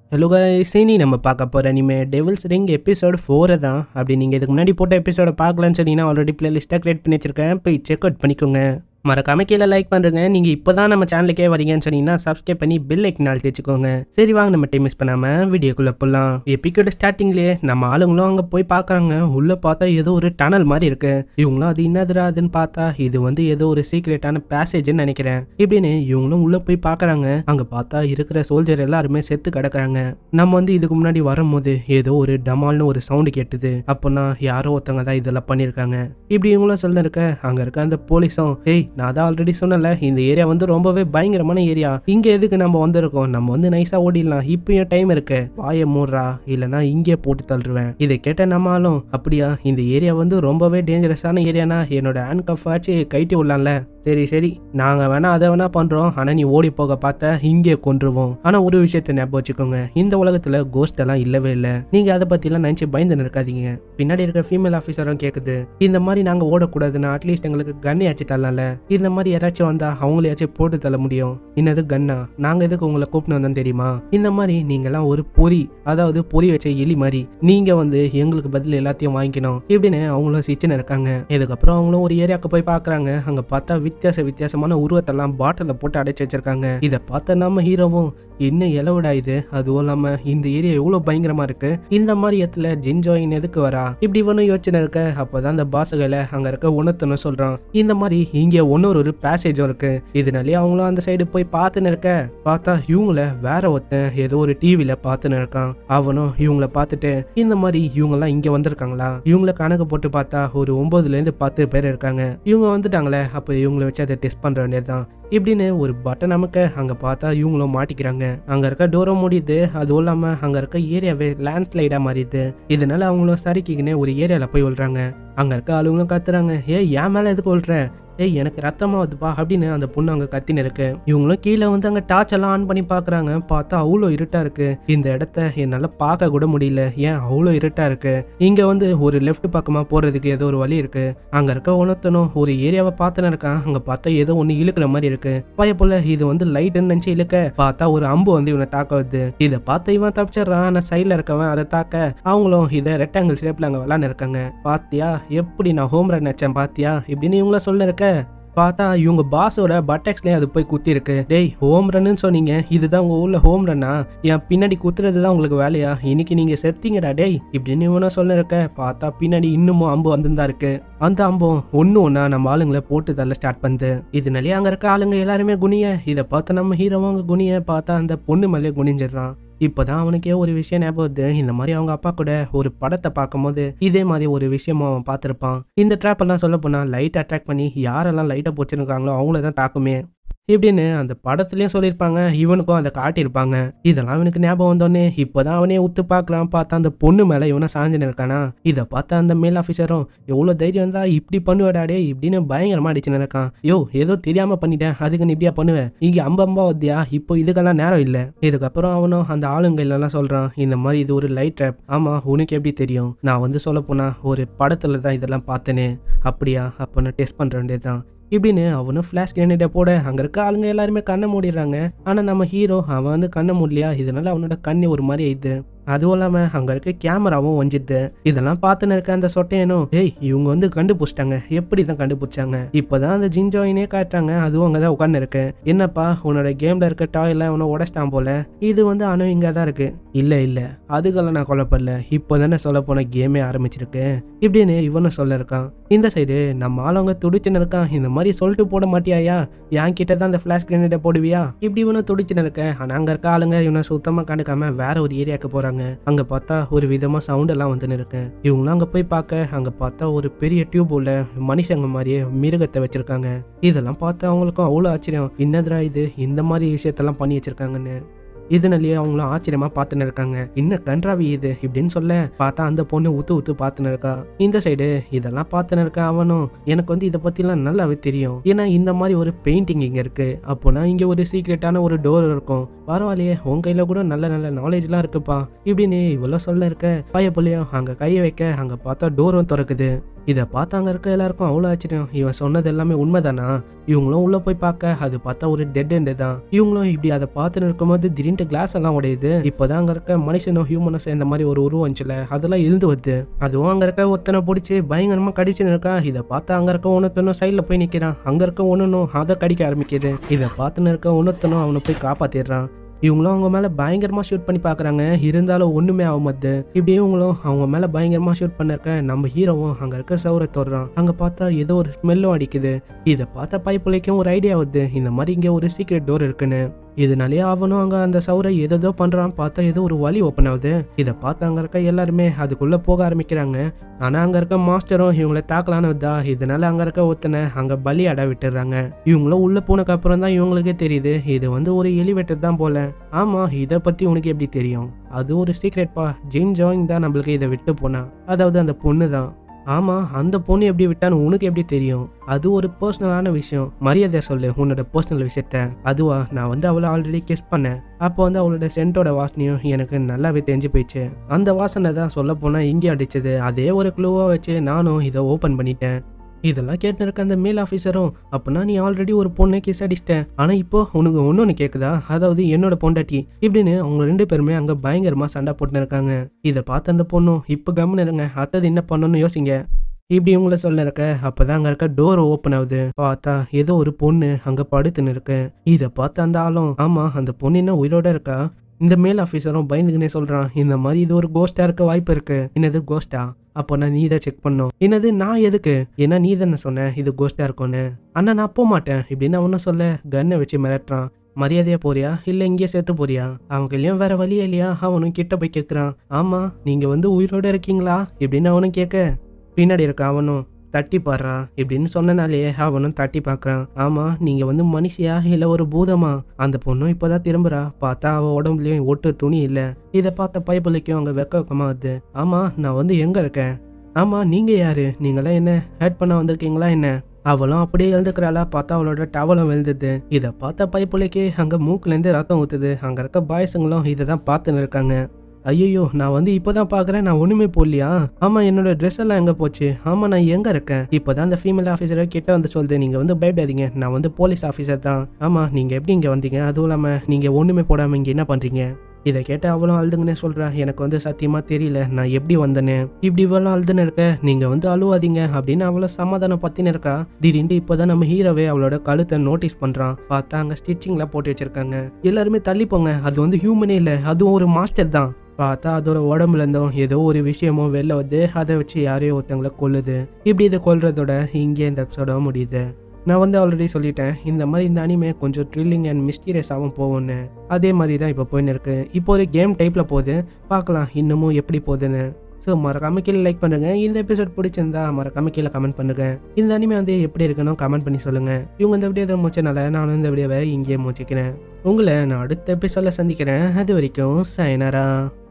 hello guys இனி நம்ம பார்க்க போகிற அனிமே டெவில்ஸ் ரிங் எபிசோட் ஃபோரை தான் அப்படி நீங்கள் இதுக்கு முன்னாடி போட்ட எபிசோட பார்க்கலன்னு சொன்னீங்கன்னா ஆல்ரெடி பிளேலிஸ்ட்டாக கிரியேட் பண்ணி வச்சிருக்கேன் போய் செக் அவுட் பண்ணிக்கோங்க மறக்காம கீழே லைக் பண்ணுறேங்க நீங்கள் இப்போ தான் நம்ம சேனலுக்கே வரீங்கன்னு சொன்னீங்கன்னா சப்ஸ்கிரைப் பண்ணி பெல் ஐக்கனால் தேச்சுக்கோங்க சரி வாங்க நம்ம டைம் மிஸ் பண்ணாமல் வீடியோக்குள்ளே போகலாம் எப்பிக்கோட ஸ்டார்டிங்லேயே நம்ம ஆளுங்களும் அங்கே போய் பார்க்குறாங்க உள்ளே பார்த்தா ஏதோ ஒரு டனல் மாதிரி இருக்கு இவங்களும் அது என்னதுடா அதுன்னு பார்த்தா இது வந்து ஏதோ ஒரு சீக்ரெட்டான பேசேஜ்னு நினைக்கிறேன் இப்படின்னு இவங்களும் உள்ளே போய் பார்க்குறாங்க அங்கே பார்த்தா இருக்கிற சோல்ஜர் எல்லாருமே செத்து கிடக்குறாங்க நம்ம வந்து இதுக்கு முன்னாடி வரும்போது ஏதோ ஒரு டமால்னு ஒரு சவுண்டு கேட்டுது அப்போனா யாரோ ஒருத்தவங்க தான் இதெல்லாம் பண்ணியிருக்காங்க இப்படி இவங்களும் சொல்ல இருக்க அங்கே இருக்க அந்த போலீஸும் ஏய் நான் தான் ஆல்ரெடி சொன்னல இந்த ஏரியா வந்து ரொம்பவே பயங்கரமான ஏரியா இங்கே எதுக்கு நம்ம வந்திருக்கோம் நம்ம வந்து நைஸாக ஓடிடலாம் இப்பயும் டைம் இருக்கு வாயை மூடுறா இல்லைன்னா இங்கே போட்டு தள்ளுருவேன் இதை கேட்ட நம்மளும் அப்படியா இந்த ஏரியா வந்து ரொம்பவே டேஞ்சரஸான ஏரியானா என்னோட ஹேண்ட் கஃப் ஆச்சு கைட்டி விடலாம்ல சரி சரி நாங்கள் வேணா அதை வேணா பண்ணுறோம் ஆனால் நீ ஓடி போக பார்த்த இங்கே கொன்றுவோம் ஆனால் ஒரு விஷயத்தை ஞாபகம் வச்சுக்கோங்க இந்த உலகத்தில் கோஸ்ட் எல்லாம் இல்லவே இல்லை நீங்கள் அதை பற்றிலாம் நினச்சி பயந்து இருக்காதீங்க பின்னாடி இருக்க ஃபீமேல் ஆஃபீஸரும் கேட்குது இந்த மாதிரி நாங்கள் ஓடக்கூடாதுன்னா அட்லீஸ்ட் எங்களுக்கு கன்னையாச்சு தரலாம்ல இந்த மாதிரி யாராச்சும் வந்தா அவங்களையாச்சும் போட்டு தள்ள முடியும் என்னது கன்னா நாங்கள் எதுக்கு உங்களை கூப்பிட்டு வந்தோம் தெரியுமா இந்த மாதிரி நீங்களாம் ஒரு பொறி அதாவது பொறி வச்ச எலி மாதிரி நீங்கள் வந்து எங்களுக்கு பதில் எல்லாத்தையும் வாங்கிக்கணும் இப்படின்னு அவங்களும் சிச்சுன்னு இருக்காங்க இதுக்கப்புறம் அவங்களும் ஒரு ஏரியாவுக்கு போய் பார்க்குறாங்க அங்கே பார்த்தா வித்தியாச வித்தியாசமான உருவத்தெல்லாம் பாட்டிலில் போட்டு அடைச்சி வச்சிருக்காங்க இதை பார்த்த நம்ம ஹீரோவும் என்ன இலவுடா இது அதுவும் இல்லாம இந்த ஏரியா எவ்வளவு பயங்கரமா இருக்கு இந்த மாதிரி இடத்துல ஜின்ஜோயின் எதுக்கு வரா இப்படி இவனும் யோசனை இருக்க அப்பதான் அந்த பாசுகளை அங்க இருக்க உணர்த்தணும் சொல்றான் இந்த மாதிரி இங்க ஒன்னொரு ஒரு பேசேஜும் இருக்கு இதனாலே அவங்களும் அந்த சைடு போய் பார்த்துன்னு இருக்க பார்த்தா இவங்கள வேற ஒருத்தன் ஏதோ ஒரு டிவில பார்த்துன்னு இருக்கான் அவனும் இவங்கள பார்த்துட்டு இந்த மாதிரி இவங்கெல்லாம் இங்க வந்திருக்காங்களா இவங்கள கணக்கு போட்டு பார்த்தா ஒரு ஒன்பதுல இருந்து பத்து பேர் இருக்காங்க இவங்க வந்துட்டாங்களே அப்போ இவங்கள வச்சு அதை டெஸ்ட் பண்ற வேண்டியதுதான் இப்படின்னு ஒரு பட்டன் நமக்கு அங்கே பார்த்தா இவங்களும் மாட்டிக்கிறாங்க அங்கே இருக்க டோரம் முடியுது அதுவும் இல்லாமல் அங்கே இருக்க ஏரியாவே லேண்ட்ஸ்லைடாக மாறிடுது இதனால அவங்களும் சரிக்கிங்கன்னு ஒரு ஏரியாவில் போய் விழுறாங்க அங்கே இருக்க ஆளுங்களும் கத்துறாங்க ஏ என் மேலே எதுக்கு விழுற ஏய் எனக்கு ரத்தமா வருதுப்பா அப்படின்னு அந்த பொண்ணு அங்கே கத்தின்னு இருக்கு இவங்களும் கீழே வந்து அங்கே டார்ச் எல்லாம் ஆன் பண்ணி பார்க்குறாங்க பார்த்தா அவ்வளோ இருட்டா இருக்கு இந்த இடத்த என்னால் பார்க்க கூட முடியல ஏன் அவ்வளோ இருட்டா இருக்கு இங்கே வந்து ஒரு லெஃப்ட் பக்கமாக போகிறதுக்கு ஏதோ ஒரு வழி இருக்கு அங்கே இருக்க உணர்த்தனும் ஒரு ஏரியாவை பார்த்துன்னு இருக்கான் அங்கே பார்த்தா ஏதோ ஒன்று இழுக்கிற மாதிரி இருக்கு பயப்புல இது வந்து லைட்டுன்னு நினச்சி இழுக்க பார்த்தா ஒரு அம்பு வந்து இவனை தாக்க வருது இதை பார்த்து இவன் தப்பிச்சிடுறான் ஆனால் சைடில் இருக்கவன் அதை தாக்க அவங்களும் இதை ரெக்டாங்கிள் ஷேப்பில் அங்கே விளாண்டு இருக்காங்க பாத்தியா எப்படி நான் ஹோம் ரன் வச்சேன் பாத்தியா இப்படின்னு இவங்கள சொல்ல இருக்க பார்த்தா இவங்க பாஸோட பட்டெக்ஸ்லேயே அது போய் குத்தி இருக்கு டேய் ஹோம் ரன்னு சொன்னீங்க இதுதான் உங்க ஊர்ல ஹோம் ரன்னா என் பின்னாடி குத்துறது தான் உங்களுக்கு வேலையா இன்னைக்கு நீங்க செத்தீங்கடா டேய் இப்படின்னு இவனும் சொல்ல இருக்க பார்த்தா பின்னாடி இன்னமும் அம்பு வந்துதான் இருக்கு அந்த அம்பும் ஒன்று ஒன்றா நம்ம ஆளுங்களை போட்டு தள்ள ஸ்டார்ட் பண்ணுது இதனாலே அங்கே இருக்க ஆளுங்க எல்லாருமே குனிய இதை பார்த்து நம்ம ஹீரோவும் அங்கே குனிய பார்த்தா அந்த பொண்ணு மேலே குனிஞ்சிடுறான் இப்போதான் அவனுக்கே ஒரு விஷயம் ஞாபகம் வருது இந்த மாதிரி அவங்க அப்பா கூட ஒரு படத்தை பார்க்கும்போது இதே மாதிரி ஒரு விஷயமும் அவன் பார்த்துருப்பான் இந்த ட்ராப் எல்லாம் சொல்ல போனா லைட் அட்ராக்ட் பண்ணி யாரெல்லாம் லைட்டை போச்சிருக்காங்களோ அவங்கள தான் தாக்குமே இப்படின்னு அந்த படத்துலயும் சொல்லியிருப்பாங்க இவனுக்கும் அதை காட்டியிருப்பாங்க இதெல்லாம் இவனுக்கு ஞாபகம் வந்தோடனே இப்போதான் அவனே உத்து பார்க்கலாம் பார்த்தா அந்த பொண்ணு மேலே இவனை சாஞ்சுன்னு இருக்கானா இதை பார்த்தா அந்த மேல் ஆஃபீஸரும் எவ்வளோ தைரியம் இருந்தா இப்படி பண்ணுவாடாடே இப்படின்னு பயங்கரமா அடிச்சுன்னு இருக்கான் யோ ஏதோ தெரியாம பண்ணிட்டேன் அதுக்கு நீ இப்படியா பண்ணுவேன் இங்கே அம்ப அம்பா வத்தியா இப்போ இதுக்கெல்லாம் நேரம் இல்லை இதுக்கப்புறம் அவனும் அந்த ஆளுங்கள்லாம் சொல்றான் இந்த மாதிரி இது ஒரு லைட் ட்ராப் ஆமா உனக்கு எப்படி தெரியும் நான் வந்து சொல்ல போனா ஒரு படத்துல தான் இதெல்லாம் பார்த்தேனே அப்படியா அப்போ நான் டெஸ்ட் பண்ற வேண்டியதுதான் இப்படின்னு அவனும் ஃப்ளாஷ் கிரனேட்டை போட அங்கே இருக்க ஆளுங்க எல்லாருமே கண்ணை மூடிடுறாங்க ஆனால் நம்ம ஹீரோ அவன் வந்து கண்ணை மூடலையா இதனால அவனோட கண்ணு ஒரு மாதிரி ஆயிடுது அதுவும் இல்லாமல் அங்கே இருக்க கேமராவும் வஞ்சிது இதெல்லாம் பார்த்துன்னு இருக்க அந்த சொட்டையனும் ஏய் இவங்க வந்து கண்டுபிடிச்சிட்டாங்க எப்படி தான் கண்டுபிடிச்சாங்க இப்போதான் அந்த ஜின்ஜாயினே காட்டுறாங்க அதுவும் அங்கே தான் உட்காந்து இருக்கு என்னப்பா உன்னோட கேமில் இருக்க டாய்ல உன்னை உடச்சிட்டான் போல இது வந்து அணு இங்கே தான் இருக்கு இல்லை இல்லை அதுக்கெல்லாம் நான் கொல்லப்படல இப்போ தானே சொல்ல போன கேமே ஆரம்பிச்சிருக்கு இப்படின்னு இவனும் சொல்ல இருக்கான் இந்த சைடு நம்ம ஆளவங்க துடிச்சுன்னு இருக்கான் இந்த மாதிரி சொல்லிட்டு போட மாட்டியாயா என் கிட்ட தான் அந்த ஃப்ளாஷ் கிரனேட்டை போடுவியா இப்படி இவனும் துடிச்சுன்னு இருக்க ஆனால் அங்கே இருக்க ஆளுங்க இவனை சுத்தமாக கண்டுக்காம வேற ஒரு ஏரியாவுக்கு போகிறாங்க அங்கே பார்த்தா ஒரு விதமாக சவுண்ட் எல்லாம் வந்துன்னு இருக்கு இவங்களும் அங்கே போய் பார்க்க அங்கே பார்த்தா ஒரு பெரிய டியூப் உள்ள மனுஷங்க மாதிரியே மிருகத்தை வச்சிருக்காங்க இதெல்லாம் பார்த்து அவங்களுக்கும் அவ்வளோ ஆச்சரியம் என்னதுடா இது இந்த மாதிரி விஷயத்தெல்லாம் பண்ணி வச்சிருக்காங்கன்னு இதனாலேயே அவங்களும் ஆச்சரியமா பார்த்துன்னு இருக்காங்க என்ன கன்றாவி இது இப்படின்னு சொல்ல பார்த்தா அந்த பொண்ணு உத்து உத்து பார்த்துன்னு இருக்கா இந்த சைடு இதெல்லாம் பார்த்துன்னு இருக்கா அவனும் எனக்கு வந்து இதை பத்திலாம் நல்லாவே தெரியும் ஏன்னா இந்த மாதிரி ஒரு பெயிண்டிங் இங்க இருக்கு அப்போனா இங்க ஒரு சீக்ரெட்டான ஒரு டோர் இருக்கும் பரவாயில்லையே உன் கையில கூட நல்ல நல்ல நாலேஜ்லாம் இருக்குப்பா இப்படின்னு இவ்வளோ சொல்ல இருக்க பைய புள்ளையும் அங்க கையை வைக்க அங்க பார்த்தா டோரும் திறக்குது இதை பார்த்து அங்கே இருக்க எல்லாருக்கும் அவ்வளோ ஆச்சரியம் இவன் சொன்னது எல்லாமே உண்மைதானா இவங்களும் உள்ளே போய் பார்க்க அது பார்த்தா ஒரு டெட் எண்டு தான் இவங்களும் இப்படி அதை பார்த்துன்னு இருக்கும்போது திடீர்னு கிளாஸ் எல்லாம் உடையுது இப்போதான் அங்கே இருக்க மனுஷனும் ஹியூமனும் சேர்ந்த மாதிரி ஒரு உருவம் வந்துச்சுல அதெல்லாம் இருந்து வருது அதுவும் அங்கே இருக்க ஒருத்தனை பிடிச்சி பயங்கரமாக கடிச்சுன்னு இருக்கான் இதை பார்த்து அங்கே இருக்க ஒன்றுத்தனும் சைடில் போய் நிற்கிறான் அங்கே இருக்க ஒன்றுனும் அதை கடிக்க ஆரம்பிக்குது இதை பார்த்துன்னு இருக்க ஒன்றுத்தனும் அவனை போய் காப்பாற்றிடுறான் இவங்களும் அவங்க மேலே பயங்கரமாக ஷூட் பண்ணி பார்க்குறாங்க இருந்தாலும் ஒன்றுமே ஆக மாட்டுது இப்படி இவங்களும் அவங்க மேலே பயங்கரமாக ஷூட் பண்ணிருக்க நம்ம ஹீரோவும் அங்கே இருக்க சவுரை தொடுறான் அங்கே பார்த்தா ஏதோ ஒரு ஸ்மெல்லும் அடிக்குது இதை பார்த்தா பைப்புலைக்கும் ஒரு ஐடியா வருது இந்த மாதிரி இங்கே ஒரு சீக்ரெட் டோர் இருக்குன்னு இதனாலே அவனும் அங்கே அந்த சவுரை ஏதோ பண்ணுறான் பார்த்தா ஏதோ ஒரு வழி ஓப்பன் ஆகுது இதை பார்த்து அங்கே இருக்க எல்லாருமே அதுக்குள்ளே போக ஆரம்பிக்கிறாங்க ஆனால் அங்கே இருக்க மாஸ்டரும் இவங்களை தாக்கலான்னு வந்தா இதனால அங்கே இருக்க ஒருத்தனை அங்கே பலி அட விட்டுறாங்க இவங்களும் உள்ளே போனக்கு அப்புறம் தான் இவங்களுக்கே தெரியுது இது வந்து ஒரு எலிவேட்டர் தான் போல ஆமாம் இதை பற்றி உனக்கு எப்படி தெரியும் அது ஒரு சீக்ரெட்ப்பா ஜெயின் ஜாயிங் தான் நம்மளுக்கு இதை விட்டு போனா அதாவது அந்த பொண்ணு தான் ஆமாம் அந்த பொண்ணு எப்படி விட்டான்னு உனக்கு எப்படி தெரியும் அது ஒரு பர்சனலான விஷயம் மரியாதை சொல்லு உன்னோட பர்சனல் விஷயத்த அதுவா நான் வந்து அவளை ஆல்ரெடி கிஸ் பண்ணேன் அப்போ வந்து அவளோட சென்ட்டோட வாசனையும் எனக்கு நல்லாவே தெரிஞ்சு போயிடுச்சு அந்த வாசனை தான் சொல்ல போனால் இங்கே அடிச்சது அதே ஒரு க்ளூவாக வச்சு நானும் இதை ஓப்பன் பண்ணிட்டேன் இதெல்லாம் கேட்டு இருக்க அந்த மேல் ஆஃபீஸரும் அப்போனா நீ ஆல்ரெடி ஒரு பொண்ணை கிஸ் அடிச்சிட்டேன் ஆனால் இப்போ உனக்கு ஒன்று கேட்குதா அதாவது என்னோட பொண்டாட்டி இப்படின்னு அவங்க ரெண்டு பேருமே அங்கே பயங்கரமாக சண்டை போட்டுன்னு இருக்காங்க இதை பார்த்து அந்த பொண்ணும் இப்போ கம்முன்னு இருங்க அடுத்தது என்ன பண்ணணும்னு யோசிங்க இப்படி இவங்கள சொல்ல இருக்க அப்பதான் அங்க இருக்க டோர் ஓப்பன் ஆகுது பார்த்தா ஏதோ ஒரு பொண்ணு அங்க படுத்துன்னு இருக்கு இதை பார்த்து அந்த ஆளும் ஆமா அந்த பொண்ணு என்ன உயிரோட இருக்கா இந்த மேல் ஆஃபீஸரும் பயந்துக்குனே சொல்றான் இந்த மாதிரி இது ஒரு கோஸ்டா இருக்க வாய்ப்பு இருக்கு என்னது கோஸ்டா அப்போ நான் நீ தான் செக் பண்ணும் என்னது நான் எதுக்கு ஏன்னா நீ தானே சொன்ன இது கோஸ்டா இருக்கும்னு அண்ணா நான் போக மாட்டேன் இப்படின்னு அவனும் சொல்ல கன்னை வச்சு மிரட்டுறான் மரியாதையா போறியா இல்ல இங்கேயே சேர்த்து போறியா அவங்க இல்லையும் வேற வழியே இல்லையா அவனும் கிட்ட போய் கேட்குறான் ஆமா நீங்க வந்து உயிரோட இருக்கீங்களா இப்படின்னு அவனும் கேட்க பின்னாடி இருக்க அவனும் தட்டி பாடுறா இப்படின்னு சொன்னனாலே அவனும் தட்டி பார்க்கறான் ஆமா நீங்க வந்து மனுஷியா இல்ல ஒரு பூதமா அந்த பொண்ணும் இப்பதான் திரும்புறா பார்த்தா அவ உடம்புலயும் ஒட்டு துணி இல்ல இதை பார்த்த பைபிளுக்கும் அங்க வெக்க வெக்கமா வருது ஆமா நான் வந்து எங்க இருக்கேன் ஆமா நீங்க யாரு நீங்களாம் என்ன ஹேட் பண்ண வந்திருக்கீங்களா என்ன அவளும் அப்படியே எழுந்துக்கிறாளா பார்த்தா அவளோட டவலும் விழுந்தது இதை பார்த்த பைப்புலைக்கு அங்க மூக்குலேருந்து ரத்தம் ஊத்துது அங்க இருக்க பாய்ஸுங்களும் இதை தான் பார்த்துன்னு இருக்காங்க ஐயோ நான் வந்து இப்போதான் பார்க்குறேன் நான் ஒன்றுமே போடலையா ஆமாம் என்னோட ட்ரெஸ் எல்லாம் எங்கே போச்சு ஆமாம் நான் எங்கே இருக்கேன் இப்போதான் அந்த ஃபீமேல் ஆஃபீஸரை கிட்ட வந்து சொல்லுது நீங்கள் வந்து பயப்படாதீங்க நான் வந்து போலீஸ் ஆஃபீஸர் தான் ஆமாம் நீங்கள் எப்படி இங்கே வந்தீங்க அதுவும் இல்லாமல் நீங்கள் ஒன்றுமே போடாமல் இங்கே என்ன பண்ணுறீங்க இதை கேட்டு அவளும் அழுதுங்கன்னே சொல்கிறா எனக்கு வந்து சத்தியமாக தெரியல நான் எப்படி வந்தேன்னு இப்படி இவளும் அழுதுன்னு இருக்க நீங்கள் வந்து அழுவாதீங்க அப்படின்னு அவளை சமாதானம் பற்றின்னு இருக்கா திடீர்னு இப்போதான் நம்ம ஹீரோவே அவளோட கழுத்தை நோட்டீஸ் பண்ணுறான் பார்த்தா அங்கே ஸ்டிச்சிங்லாம் போட்டு வச்சிருக்காங்க எல்லாருமே தள்ளி போங்க அது வந்து ஹியூமனே இல்லை அதுவும் ஒரு மாஸ்டர் தான் பார்த்தா அதோட உடம்புல இருந்தும் ஏதோ ஒரு விஷயமும் வெளில வந்து அதை வச்சு யாரையோ ஒருத்தவங்கள கொல்லுது இப்படி இதை கொல்றதோட இங்கே இந்த எபிசோட முடியுது நான் வந்து ஆல்ரெடி சொல்லிட்டேன் இந்த மாதிரி இந்த அனிமே கொஞ்சம் த்ரில்லிங் அண்ட் மிஸ்டீரியஸாகவும் போகும்னு அதே மாதிரி தான் இப்போ போயின்னு இருக்கு இப்போ ஒரு கேம் டைப்பில் போகுது பார்க்கலாம் இன்னமும் எப்படி போகுதுன்னு ஸோ மறக்காம கீழே லைக் பண்ணுங்க இந்த எபிசோட் பிடிச்சிருந்தா மறக்காம கீழே கமெண்ட் பண்ணுங்க இந்த அனிமே வந்து எப்படி இருக்குன்னு கமெண்ட் பண்ணி சொல்லுங்க இவங்க இந்த வீடியோ முடிச்சனால நானும் இந்த வீடியோவை இங்கேயே முடிச்சுக்கிறேன் உங்களை நான் அடுத்த எபிசோட சந்திக்கிறேன் அது வரைக்கும் சைனரா